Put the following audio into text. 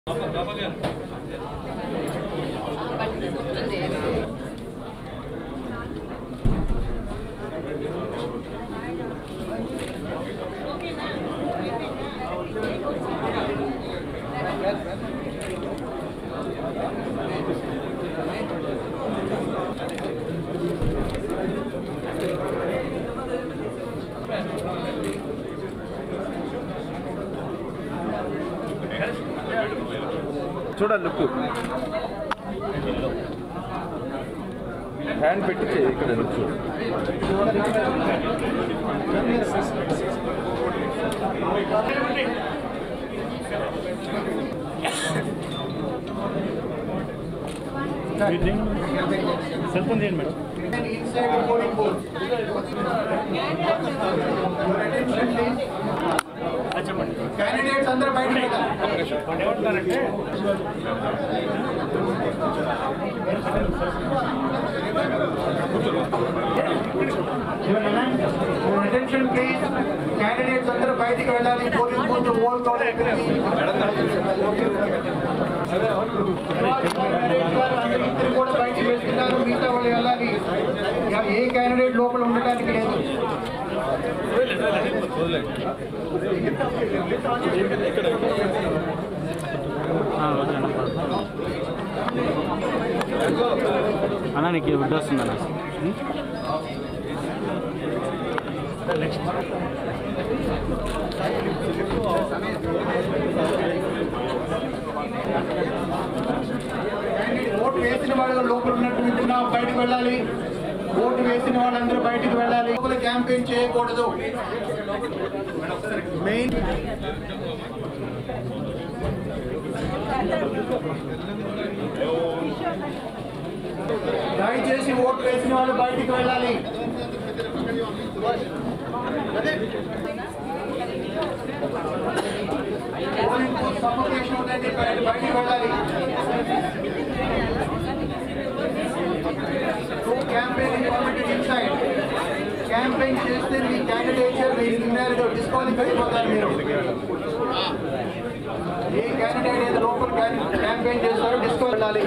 చూడాలి look hand పెట్టి చేయి ఇక్కడ లుక్ సెల్ ఫోన్ తీయండి madam inside the polling booth. చెప్పండి Candidates అందరూ బయటకు వెళ్ళాలి. వాళ్ళు ఏమంటున్నారంటే Your attention please. Candidates అందరూ బయటికి వెళ్ళాలి. Polling booth ఓట్ అందరూ కూడా బయటికి వెళ్తున్నారు మిగతా వాళ్ళు వెళ్ళాలి ఏ క్యాండిడేట్ లోపల ఉండటానికి లేదు అన్న నీకు బిడ్డ వస్తుంది అన్న ఓటు వేసిన వాళ్ళు లోపల ఉన్నటువంటి నా బయటకు వెళ్ళాలి ఓటు వేసిన వాళ్ళందరూ బయటకు వెళ్ళాలి లోపల క్యాంపెయిన్ చేయకూడదు మెయిన్ దయచేసి ఓటు వేసిన వాళ్ళు బయటికి వెళ్ళాలి పోలింగ్ బూత్ సఫోకేషన్ ఉందండి బయట- బయటికి వెళ్ళాలి క్యాంపెయిన్ పర్మిటెడ్ ఇన్సైడ్ క్యాంపెయిన్ చేస్తే మీ క్యాండిడేచర్ మీ ఇన్నర్ డిస్క్వాలిఫై అయిపోతారు మీరు ఏ క్యాండిడేట్ ఏదో లోపల క్యాంపెయిన్ చేస్తారో డిస్కో వెళ్ళాలి